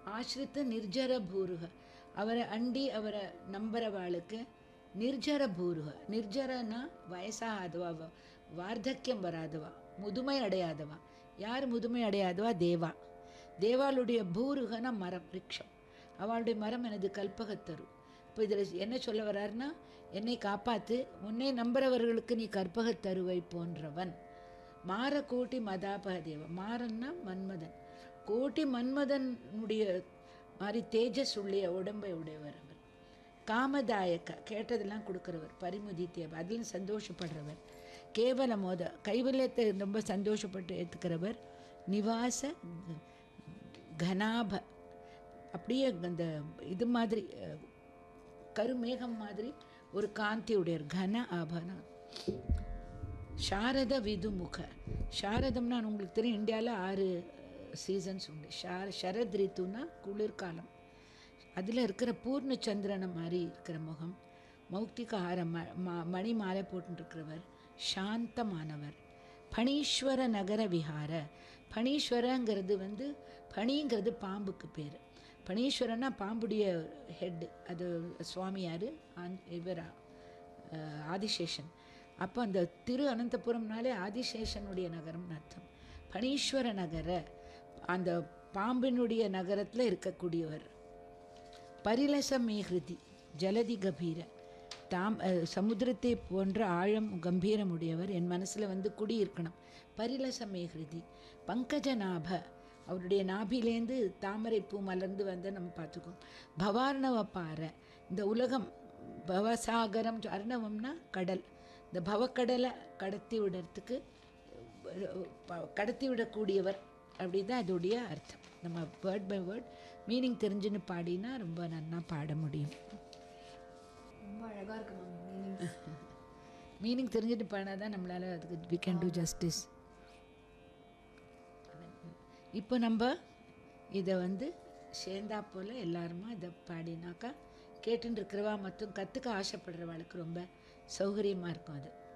ஆசிரித்த நிர்ஜர பூருக அவரை அண்டி அவரை நம்புறவாளுக்கு நிர்ஜர பூருக நிர்ஜரனா வயசாகாதவா வ- வார்த்தக்கியம் வராதவா முதுமை அடையாதவா யார் முதுமை அடையாதவா தேவா தேவாளுடைய பூருகனா மரம் ரிக்ஷம் அவளுடைய மரம் எனது கல்பகத்தரு இப்போ இதில் என்ன சொல்ல வர்றாருன்னா என்னை காப்பாத்து உன்னை நம்புறவர்களுக்கு நீ கற்பகத்தருவை போன்றவன் மாற கோட்டி மதாபக தேவ மாறன்னா மன்மதன் கோட்டி மன்மதனுடைய மாதிரி தேஜஸ் உடைய உடம்பை உடையவர் அவர் காமதாயக்க கேட்டதெல்லாம் கொடுக்குறவர் பரிமுதி தேவ அதிலும் சந்தோஷப்படுறவர் கேவல மோத கைவல்யத்தை ரொம்ப சந்தோஷப்பட்டு ஏற்றுக்கிறவர் நிவாச கனாப அப்படியே அந்த இது மாதிரி அஹ், கருமேகம் மாதிரி ஒரு காந்தி உடையவர் கன ஆபரணம் சாரத விதுமுக சாரதம்னா உங்களுக்கு தெரியும் இந்தியாவில் ஆறு சீசன்ஸ் உண்டு ஷார சரத் ரித்துனா குளிர்காலம் அதில் இருக்கிற பூர்ண சந்திரனை மாதிரி இருக்கிற முகம் மௌக்திக ஆரம் ம ம- மணி மாலை போட்டுருக்கிறவர் சாந்தமானவர் பணீஸ்வர நகர விஹார பணீஸ்வரங்கிறது வந்து பணிங்கிறது பாம்புக்கு பேர் பணீஸ்வரன்னா பாம்புடைய ஹெட் அது சுவாமியார் ஆஞ் இவரா அஹ், ஆதிசேஷன் அப்போ அந்த திரு அனந்தபுரம்னாலே ஆதிசேஷனுடைய நகரம்னு அர்த்தம் பணீஸ்வர நகர அந்த பாம்பினுடைய நகரத்தில் இருக்கக்கூடியவர் பரிலச மேகிருதி ஜலதி கபீர தாம் அஹ், சமுத்திரத்தை போன்ற ஆழம் கம்பீரமுடையவர் என் மனசில் வந்து குடியிருக்கணும் பரிலச மேகிருதி பங்கஜ நாப அவருடைய நாபிலேந்து தாமரை பூ மலர்ந்து வந்து நம்ம பார்த்துக்கோம் பவார்ணவ பாறை இந்த உலகம் பவசாகரம் அர்ணவம்னா கடல் இந்த பவக்கடலை கடத்தி விடுறதுக்கு ப- கடத்தி விடக்கூடியவர் அப்படி தான் அதோடைய அர்த்தம் நம்ம வேர்ட் பை வேர்ட் மீனிங் தெரிஞ்சுன்னு பாடினா ரொம்ப நன்னா பாட முடியும் ரொம்ப அழகா இருக்கு மேம் மீனிங் மீனிங் தெரிஞ்சுட்டு பாடினா தான் நம்மளால் அதுக்கு வி கேன் டூ ஜஸ்டிஸ் இப்போ நம்ம இதை வந்து சேர்ந்தா போல் எல்லாருமா இதை பாடினாக்கா கேட்டுன்னு இருக்கிறவா மற்றும் கற்றுக்க ஆசைப்படுறவாளுக்கு ரொம்ப சௌகரியமாக இருக்கும் அது